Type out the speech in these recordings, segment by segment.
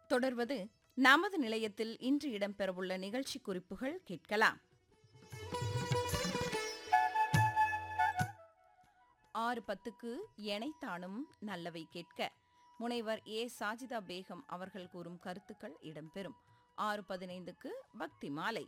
தொடர்வது நமது நிலையத்தில் இன்று இடம்பெறவுள்ள நிகழ்ச்சி குறிப்புகள் கேட்கலாம் ஆறு பத்துக்கு எனைத்தானும் நல்லவை கேட்க முனைவர் ஏ சாஜிதா பேகம் அவர்கள் கூறும் கருத்துக்கள் இடம்பெறும் ஆறு பதினைந்துக்கு பக்தி மாலை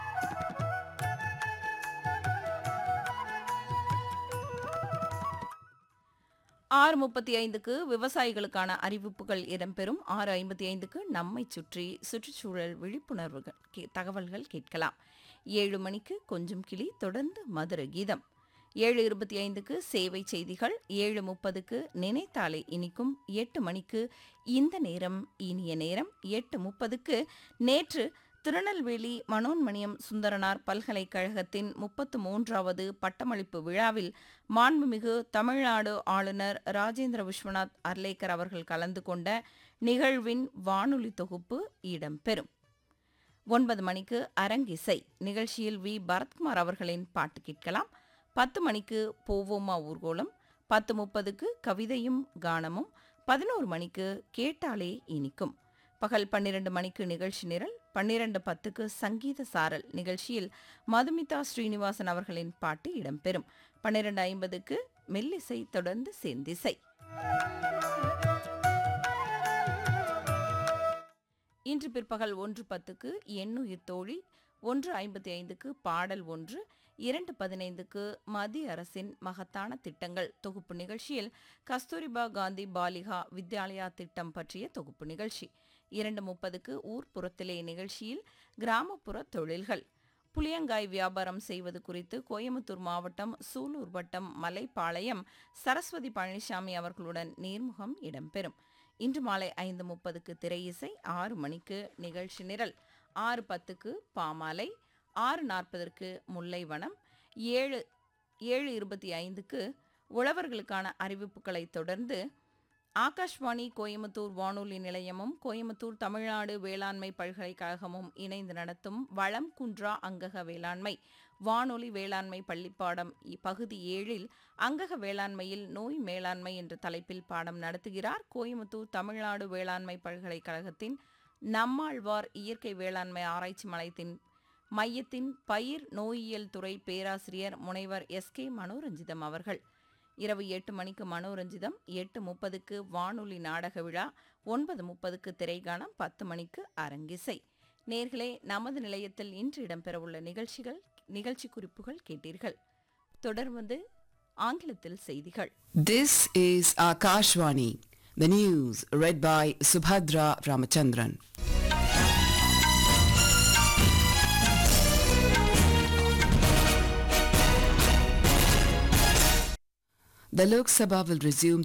ஆறு முப்பத்தி ஐந்துக்கு விவசாயிகளுக்கான அறிவிப்புகள் இடம்பெறும் ஆறு ஐம்பத்தி ஐந்துக்கு நம்மை சுற்றி சுற்றுச்சூழல் விழிப்புணர்வுகள் கே- தகவல்கள் கேட்கலாம் ஏழு மணிக்கு கொஞ்சம் கிளி தொடர்ந்து மதுர கீதம் ஏழு இருபத்தி ஐந்துக்கு சேவை செய்திகள் ஏழு முப்பதுக்கு நினைத்தாலே இனிக்கும் எட்டு மணிக்கு இந்த நேரம் இனிய நேரம் எட்டு முப்பதுக்கு நேற்று திருநெல்வேலி மனோன்மணியம் சுந்தரனார் பல்கலைக்கழகத்தின் முப்பத்து மூன்றாவது பட்டமளிப்பு விழாவில் மாண்புமிகு தமிழ்நாடு ஆளுநர் ராஜேந்திர விஸ்வநாத் அர்லேக்கர் அவர்கள் கலந்து கொண்ட நிகழ்வின் வானொலி தொகுப்பு இடம்பெறும் ஒன்பது மணிக்கு அரங்கிசை நிகழ்ச்சியில் வி பரத்குமார் அவர்களின் பாட்டு கேட்கலாம் பத்து மணிக்கு போவோமா ஊர்கோலம் பத்து முப்பதுக்கு கவிதையும் கானமும் பதினோரு மணிக்கு கேட்டாலே இனிக்கும் பகல் பன்னிரண்டு மணிக்கு நிகழ்ச்சி நிரல் பன்னிரண்டு பத்துக்கு சங்கீத சாரல் நிகழ்ச்சியில் மதுமிதா ஸ்ரீனிவாசன் அவர்களின் பாட்டு இடம்பெறும் பன்னிரண்டு ஐம்பதுக்கு மெல்லிசை தொடர்ந்து செந்திசை இன்று பிற்பகல் ஒன்று பத்துக்கு எண்ணுயிர் தோழி ஒன்று ஐம்பத்தி ஐந்துக்கு பாடல் ஒன்று இரண்டு பதினைந்துக்கு மத்திய அரசின் மகத்தான திட்டங்கள் தொகுப்பு நிகழ்ச்சியில் கஸ்தூரிபா காந்தி பாலிகா வித்யாலயா திட்டம் பற்றிய தொகுப்பு நிகழ்ச்சி இரண்டு முப்பதுக்கு ஊர்ப்புறத்திலே நிகழ்ச்சியில் கிராமப்புற தொழில்கள் புளியங்காய் வியாபாரம் செய்வது குறித்து கோயம்புத்தூர் மாவட்டம் சூலூர் வட்டம் மலைப்பாளையம் சரஸ்வதி பழனிசாமி அவர்களுடன் நேர்முகம் இடம்பெறும் இன்று மாலை ஐந்து முப்பதுக்கு திரையிசை ஆறு மணிக்கு நிகழ்ச்சி நிரல் ஆறு பத்துக்கு பாமாலை ஆறு நாற்பதற்கு முல்லைவனம் ஏழு ஏழு இருபத்தி ஐந்துக்கு உழவர்களுக்கான அறிவிப்புகளை தொடர்ந்து ஆகாஷ்வாணி கோயம்புத்தூர் வானொலி நிலையமும் கோயம்புத்தூர் தமிழ்நாடு வேளாண்மை பல்கலைக்கழகமும் இணைந்து நடத்தும் வளம் குன்றா அங்கக வேளாண்மை வானொலி வேளாண்மை பள்ளிப்பாடம் இ- பகுதி ஏழில் அங்கக வேளாண்மையில் நோய் மேலாண்மை என்ற தலைப்பில் பாடம் நடத்துகிறார் கோயம்புத்தூர் தமிழ்நாடு வேளாண்மை பல்கலைக்கழகத்தின் நம்மாழ்வார் இயற்கை வேளாண்மை ஆராய்ச்சி மலையத்தின் மையத்தின் பயிர் நோயியல் துறை பேராசிரியர் முனைவர் எஸ் கே மனோரஞ்சிதம் அவர்கள் இரவு எட்டு மணிக்கு மனோரஞ்சிதம் எட்டு முப்பதுக்கு வானொலி நாடக விழா ஒன்பது முப்பதுக்கு திரைகானம் பத்து மணிக்கு அரங்கிசை நேர்களே நமது நிலையத்தில் இன்று இடம்பெறவுள்ள நிகழ்ச்சிகள் நிகழ்ச்சி குறிப்புகள் கேட்டீர்கள் தொடர்ந்து ஆங்கிலத்தில் செய்திகள் This is Akashvani. The news read by Subhadra Ramachandran. The Lok Sabha will resume